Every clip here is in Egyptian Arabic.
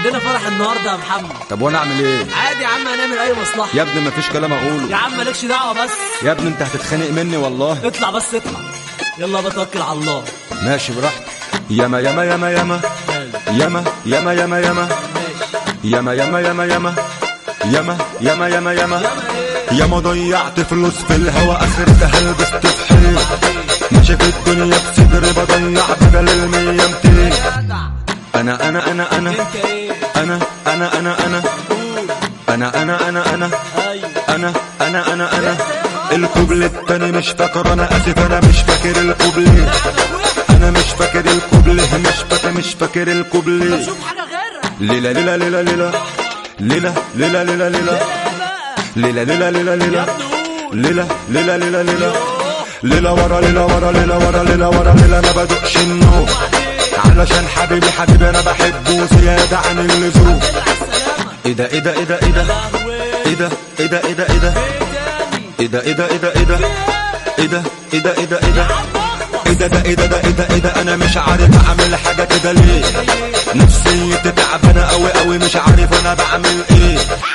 عندنا فرح النهارده يا محمد طب وانا اعمل ايه عادي يا عم هنعمل اي مصلحه يا ابني مفيش كلام يا اقوله عم مالكش دعوه بس يا ابني انت هتتخانق مني والله اطلع بس اطلع يلا بتوكل على الله ماشي براحتك ياما ياما ياما ياما ياما ياما ياما ياما ماشي ياما ياما ياما ياما ياما ياما ياما ياما ياما ضيعت فلوس في الهوا اخرتها لبست في حيط ماشي في الدنيا بصدري بضيع بدل المية ميتين جدع انا انا انا انا انت ايه انا انا انا انا قول انا انا انا انا ايوه انا انا انا انا الكوبل التاني مش فاكر انا اسف انا مش فاكر الكوبل انا مش فاكر الكوبل مش فاكر مش فاكر الكوبل شوف حاجه غيرها ليلة ليلة ليلة ليلة ليلة ليلة ليلة ليلة ايه بقى ليلة ليلة ليلة يا ليلة ابني قول ليلة ليلة ليلة ليلة ليلة ورا ليلة ورا ليلة ورا ليلة ورا ليلة ما بدقش النوم علشان حبيبي حبيبي انا بحبه زيادة عن اللزوم ايه ده ايه ده ايه ده ايه ده ايه ده ايه ده ايه ده ايه ده ايه ده ايه ده ايه ده ايه ده ايه ده ايه ده ايه ده ايه ده ايه ده ده ايه ده ده ايه ده ايه ده انا مش عارف اعمل حاجه كده ليه نفسيتي تعبانه قوي قوي مش عارف انا بعمل ايه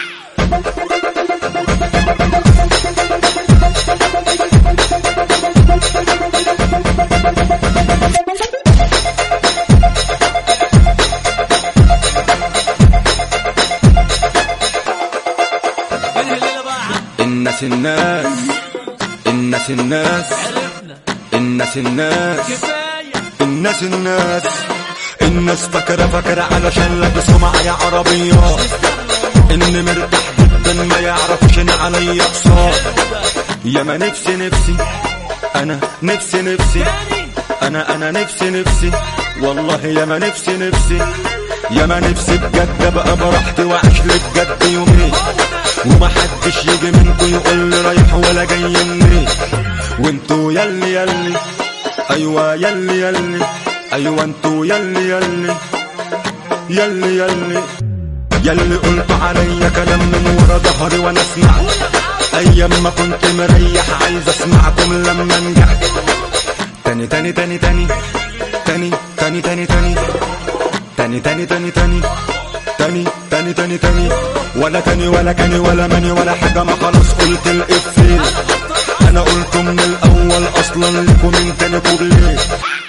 انهي الليله بقى يا عم الناس الناس الناس الناس عرفنا الناس الناس كفايه الناس الناس الناس فاكرة فاكرة علشان لابسوا معايا عربيات اني مرتاح جدا ما يعرفوش ان عليا اقساط يا ما نفسي نفسي انا نفسي نفسي انا انا نفسي نفسي والله يا ما نفسي نفسي يا ما نفسي بجد ابقى براحتي واعيش لي بجد يومين وما حدش يجي منكم يقول لي رايح ولا جاي منين وانتوا يلي يلي ايوه يلي يلي ايوه انتوا يلي يلي يلي يلي يلي قلت عليا كلام من ورا ظهري وانا سمعت ايام ما كنت مريح عايز اسمعكم لما نجحت تاني تاني تاني تاني تاني تاني تاني تاني تاني تاني تاني تاني تاني تاني تاني تاني ولا تاني ولا كاني ولا ماني ولا حاجة ما خلاص قلت الإفيه أنا قلته من الأول أصلا لكم من تاني كوبليه